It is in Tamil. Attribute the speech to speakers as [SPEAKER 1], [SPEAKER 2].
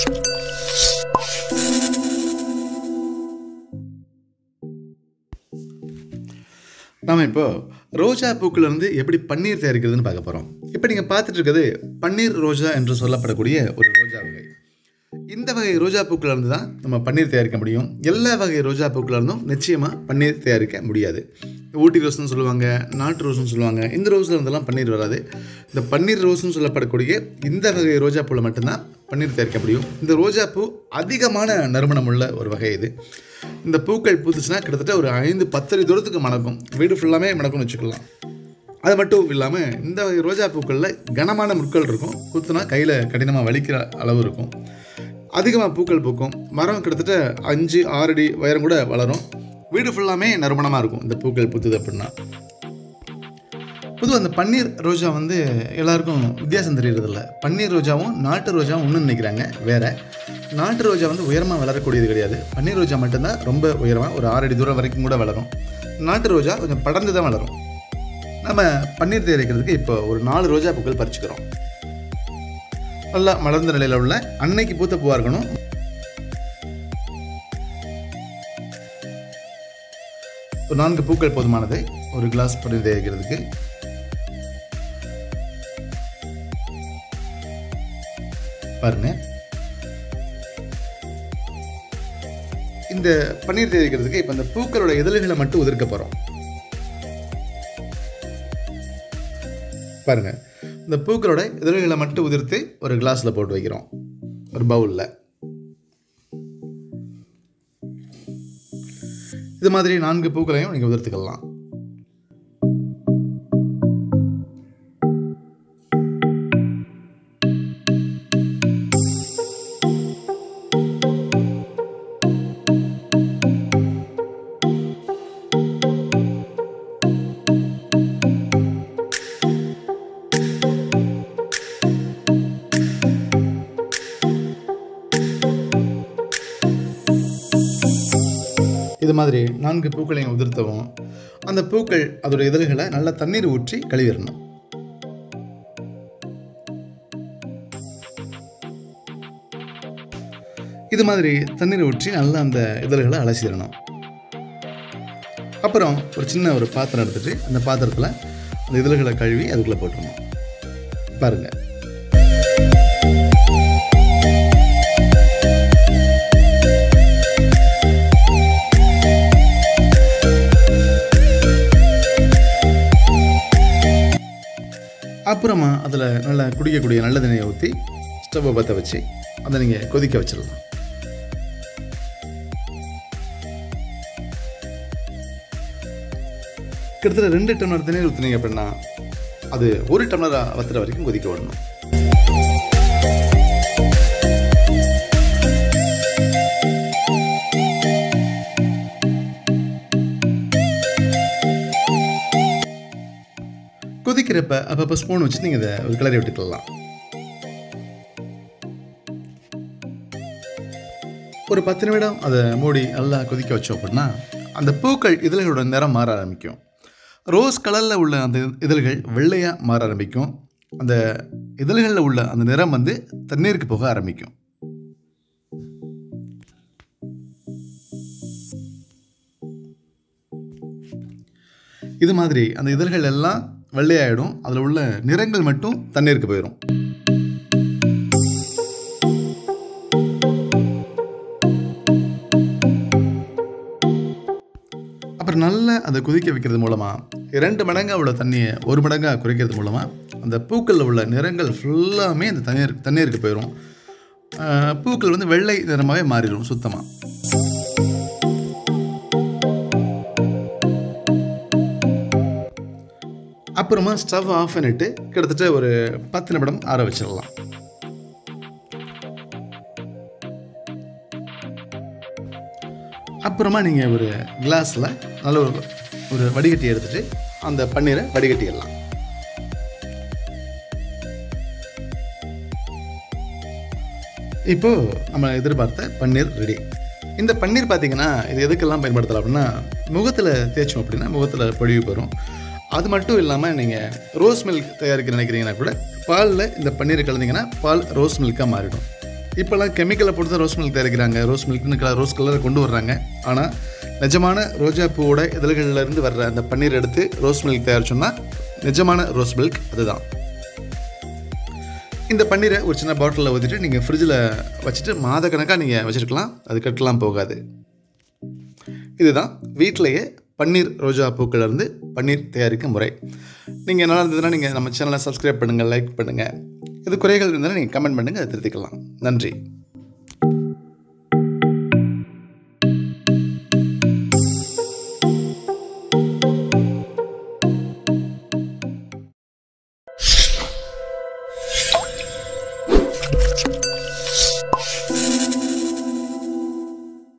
[SPEAKER 1] நாம் இப்போ ரோஜா பூக்கள் இருந்து எப்படி பன்னீர் தயாரிக்கிறதுன்னு பார்க்க போகிறோம் இப்போ நீங்கள் பார்த்துட்டு இருக்கிறது பன்னீர் ரோஜா என்று சொல்லப்படக்கூடிய ஒரு ரோஜா வகை இந்த வகை ரோஜா பூக்கள் இருந்து தான் நம்ம பன்னீர் தயாரிக்க முடியும் எல்லா வகை ரோஜா பூக்கள் இருந்தும் நிச்சயமாக பன்னீர் தயாரிக்க முடியாது ஊட்டி ரோஸ்னு சொல்லுவாங்க நாட்டு ரோஸ்னு சொல்லுவாங்க இந்த ரோஸில் இருந்தெல்லாம் பன்னீர் வராது இந்த பன்னீர் ரோஸ்னு சொல்லப்படக்கூடிய இந்த வகை ரோஜா பூவில் மட்டும்தான் பன்னீர் தயாரிக்க முடியும் இந்த ரோஜா பூ அதிகமான நறுமணம் உள்ள ஒரு வகை இது இந்த பூக்கள் பூத்துச்சுன்னா கிட்டத்தட்ட ஒரு ஐந்து பத்தடி தூரத்துக்கு மணக்கும் வீடு ஃபுல்லாமே மணக்கும்னு வச்சுக்கலாம் அது மட்டும் இல்லாமல் இந்த வகை ரோஜா பூக்களில் கனமான முட்கள் இருக்கும் குத்துனா கையில் கடினமாக வலிக்கிற அளவு இருக்கும் அதிகமாக பூக்கள் பூக்கும் மரம் கிட்டத்தட்ட அஞ்சு ஆறு அடி உயரம் கூட வளரும் வீடு ஃபுல்லாமே நறுமணமாக இருக்கும் இந்த பூக்கள் பூத்துது அப்படின்னா பொதுவாக அந்த பன்னீர் ரோஜா வந்து எல்லாருக்கும் வித்தியாசம் தெரியறதில்ல பன்னீர் ரோஜாவும் நாட்டு ரோஜாவும் ஒன்று நினைக்கிறாங்க வேற நாட்டு ரோஜா வந்து உயரமாக வளரக்கூடியது கிடையாது பன்னீர் ரோஜா மட்டும்தான் ரொம்ப உயரமாக ஒரு ஆறு அடி தூரம் வரைக்கும் கூட வளரும் நாட்டு ரோஜா கொஞ்சம் படர்ந்து தான் வளரும் நம்ம பன்னீர் தயாரிக்கிறதுக்கு இப்போ ஒரு நாலு ரோஜா பூக்கள் பறிச்சுக்கிறோம் நல்லா மலர்ந்த நிலையில் உள்ள அன்னைக்கு பூத்த பூவாக இருக்கணும் ஒரு நான்கு பூக்கள் போதுமானது ஒரு கிளாஸ் பன்னீர் தயாரிக்கிறதுக்கு பாருங்க இந்த பன்னீர் தயாரிக்கிறதுக்கு இப்போ இந்த பூக்களோட இதழ்களை மட்டும் உதிர்க்க போகிறோம் பாருங்க இந்த பூக்களோட இதழ்களை மட்டும் உதிர்த்து ஒரு கிளாஸில் போட்டு வைக்கிறோம் ஒரு பவுலில் இது மாதிரி நான்கு பூக்களையும் நீங்கள் உதிர்த்துக்கலாம் இது மாதிரி நான்கு பூக்களையும் உதிர்த்தவும் அந்த பூக்கள் அதோட இதழ்களை நல்லா தண்ணீர் ஊற்றி கழுவிடணும் இது மாதிரி தண்ணீர் ஊற்றி நல்லா அந்த இதழ்களை அலசிடணும் அப்புறம் ஒரு சின்ன ஒரு பாத்திரம் எடுத்துட்டு அந்த பாத்திரத்தில் அந்த இதழ்களை கழுவி அதுக்குள்ளே போட்டுடணும் பாருங்கள் அப்புறமா அதில் நல்லா குடிக்கக்கூடிய நல்ல தண்ணியை ஊற்றி ஸ்டவ்வை பற்ற வச்சு அதை நீங்கள் கொதிக்க வச்சிடலாம் கிட்டத்தட்ட ரெண்டு டம்ளர் தண்ணீர் ஊற்றுனீங்க அப்படின்னா அது ஒரு டம்ளர் வத்துற வரைக்கும் கொதிக்க விடணும் கொதிக்கிறப்ப அப்பப்போ ஸ்பூன் வச்சு நீங்கள் இதை ஒரு கிளறி விட்டுக்கலாம் ஒரு பத்து நிமிடம் அதை மூடி நல்லா கொதிக்க வச்சோம் அப்படின்னா அந்த பூக்கள் இதழ்களோட நிறம் மாற ஆரம்பிக்கும் ரோஸ் கலரில் உள்ள அந்த இதழ்கள் வெள்ளையாக மாற ஆரம்பிக்கும் அந்த இதழ்களில் உள்ள அந்த நிறம் வந்து தண்ணீருக்கு போக ஆரம்பிக்கும் இது மாதிரி அந்த இதழ்கள் எல்லாம் வெள்ளையாயிடும் அதில் உள்ள நிறங்கள் மட்டும் தண்ணீருக்கு போயிடும் அப்புறம் நல்லா அதை கொதிக்க வைக்கிறது மூலமாக இரண்டு மடங்காக உள்ள தண்ணியை ஒரு மடங்காக குறைக்கிறது மூலமாக அந்த பூக்களில் உள்ள நிறங்கள் ஃபுல்லாமே அந்த தண்ணீர் தண்ணீருக்கு போயிடும் ஆஹ் பூக்கள் வந்து வெள்ளை நிறமாகவே மாறிடும் சுத்தமாக அப்புறமா ஸ்டவ் ஆஃப் பண்ணிட்டு கிட்டத்தட்ட ஒரு பத்து நிமிடம் ஆற வச்சிடலாம் அப்புறமா நீங்கள் ஒரு கிளாஸில் நல்ல ஒரு ஒரு வடிகட்டி எடுத்துட்டு அந்த பன்னீரை வடிகட்டிடலாம் இப்போது நம்ம எதிர்பார்த்த பன்னீர் ரெடி இந்த பன்னீர் பார்த்தீங்கன்னா இது எதுக்கெல்லாம் பயன்படுத்தலாம் அப்படின்னா முகத்தில் தேய்ச்சோம் அப்படின்னா முகத்தில் பொழிவு பெறும் அது மட்டும் இல்லாமல் நீங்கள் ரோஸ் மில்க் தயாரிக்க நினைக்கிறீங்கன்னா கூட பாலில் இந்த பன்னீரை கலந்தீங்கன்னா பால் ரோஸ் மில்காக மாறிடும் இப்போல்லாம் கெமிக்கலை போட்டு தான் ரோஸ் மில்க் தயாரிக்கிறாங்க ரோஸ் மில்க்னு கலர் ரோஸ் கலரை கொண்டு வர்றாங்க ஆனால் நிஜமான ரோஜா பூவோட இதழ்கள்ல இருந்து வர்ற அந்த பன்னீர் எடுத்து ரோஸ் மில்க் தயாரிச்சோம்னா நிஜமான ரோஸ் மில்க் அதுதான் இந்த பன்னீரை ஒரு சின்ன பாட்டிலில் ஊற்றிட்டு நீங்கள் ஃப்ரிட்ஜில் வச்சுட்டு மாத கணக்காக நீங்கள் வச்சுருக்கலாம் அது கட்டலாம் போகாது இதுதான் வீட்டிலையே பன்னீர் ரோஜா பூக்கள் இருந்து பன்னீர் தயாரிக்கும் முறை நீங்கள் நல்லா இருந்ததுன்னா நீங்கள் நம்ம சேனலை சப்ஸ்கிரைப் பண்ணுங்கள் லைக் பண்ணுங்கள் இது குறைகள் இருந்தாலும் நீங்கள் கமெண்ட் பண்ணுங்கள் அதை திருத்திக்கலாம் நன்றி